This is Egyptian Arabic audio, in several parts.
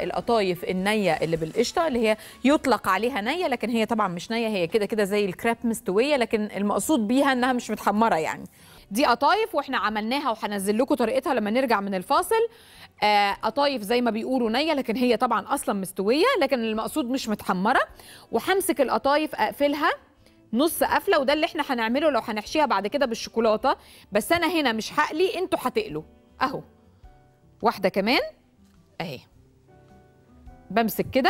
القطايف النيه اللي بالقشطه اللي هي يطلق عليها نيه لكن هي طبعا مش نيه هي كده كده زي الكراب مستويه لكن المقصود بيها انها مش متحمره يعني دي قطايف واحنا عملناها وهنزل لكم طريقتها لما نرجع من الفاصل آه، قطايف زي ما بيقولوا نيه لكن هي طبعا اصلا مستويه لكن المقصود مش متحمره وهمسك القطايف اقفلها نص قفله وده اللي احنا هنعمله لو هنحشيها بعد كده بالشوكولاته بس انا هنا مش هقلي انتوا هتقلوا اهو واحده كمان اهي بمسك كده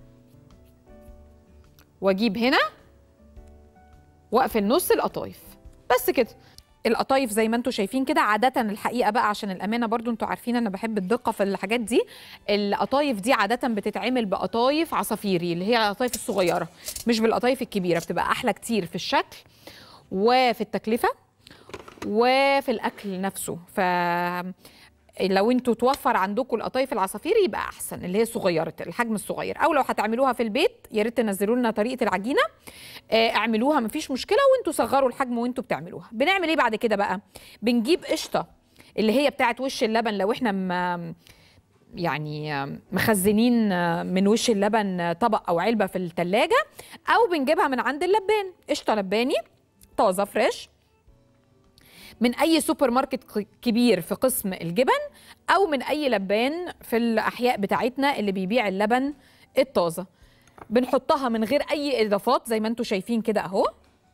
واجيب هنا واقفل نص القطايف بس كده القطايف زي ما انتم شايفين كده عادة الحقيقة بقى عشان الأمانة برضو انتوا عارفين أنا بحب الدقة في الحاجات دي القطايف دي عادة بتتعمل بقطايف عصافيري اللي هي القطايف الصغيرة مش بالقطايف الكبيرة بتبقى أحلى كتير في الشكل وفي التكلفة وفي الأكل نفسه ف لو انتوا توفر عندكم القطايف العصافيري يبقى احسن اللي هي صغيره الحجم الصغير او لو هتعملوها في البيت يا ريت تنزلوا لنا طريقه العجينه آه، اعملوها مفيش مشكله وانتوا صغروا الحجم وانتوا بتعملوها بنعمل ايه بعد كده بقى بنجيب قشطه اللي هي بتاعه وش اللبن لو احنا م... يعني مخزنين من وش اللبن طبق او علبه في الثلاجه او بنجيبها من عند اللبان قشطه لباني طازه فريش من اي سوبر ماركت ك- كبير في قسم الجبن او من اي لبان في الاحياء بتاعتنا اللي بيبيع اللبن الطازه بنحطها من غير اي اضافات زي ما انتم شايفين كده اهو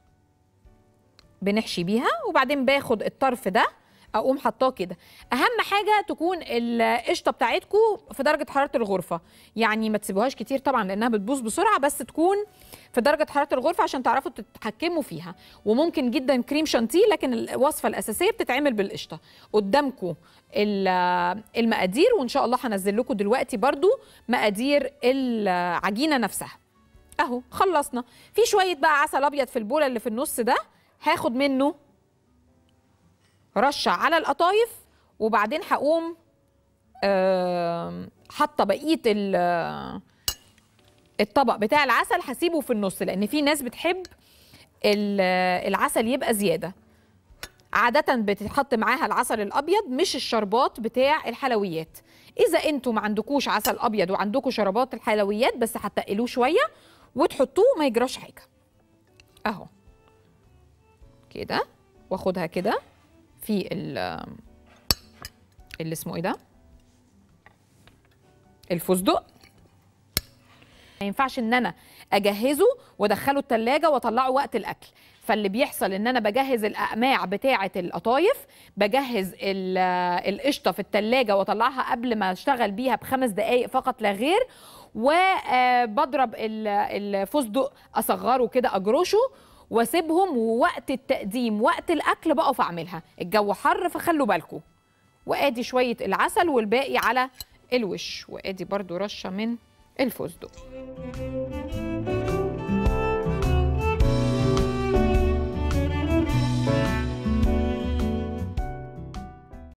بنحشي بيها وبعدين باخد الطرف ده اقوم حطاه كده اهم حاجه تكون القشطه بتاعتكم في درجه حراره الغرفه يعني ما تسيبوهاش كتير طبعا لانها بتبوظ بسرعه بس تكون في درجه حراره الغرفه عشان تعرفوا تتحكموا فيها وممكن جدا كريم شانتيه لكن الوصفه الاساسيه بتتعمل بالقشطه قدامكم ال- المقادير وان شاء الله هنزل لكم دلوقتي برضو مقادير العجينه نفسها اهو خلصنا في شويه بقى عسل ابيض في البوله اللي في النص ده هاخد منه رشه على القطايف وبعدين هقوم آم، حاطه بقيه ال- الطبق بتاع العسل هسيبه في النص لان في ناس بتحب ال- العسل يبقى زياده عادة بتتحط معاها العسل الأبيض مش الشربات بتاع الحلويات إذا أنتوا ما عندكوش عسل أبيض وعندكوا شربات الحلويات بس هتقلوه شوية وتحطوه ما يجراش حاجة أهو كده واخدها كده في ال اللي اسمه ايه ده الفستق ما ينفعش ان انا اجهزه وادخله التلاجة واطلعه وقت الاكل فاللي بيحصل ان انا بجهز الاقماع بتاعه القطايف بجهز ال- القشطه في التلاجة واطلعها قبل ما اشتغل بيها بخمس دقائق فقط لا غير وبضرب الفستق اصغره كده اجرشه واسيبهم ووقت التقديم وقت الاكل بقف اعملها الجو حر فخلوا بالكم وادي شويه العسل والباقي على الوش وادي برضو رشه من الفستق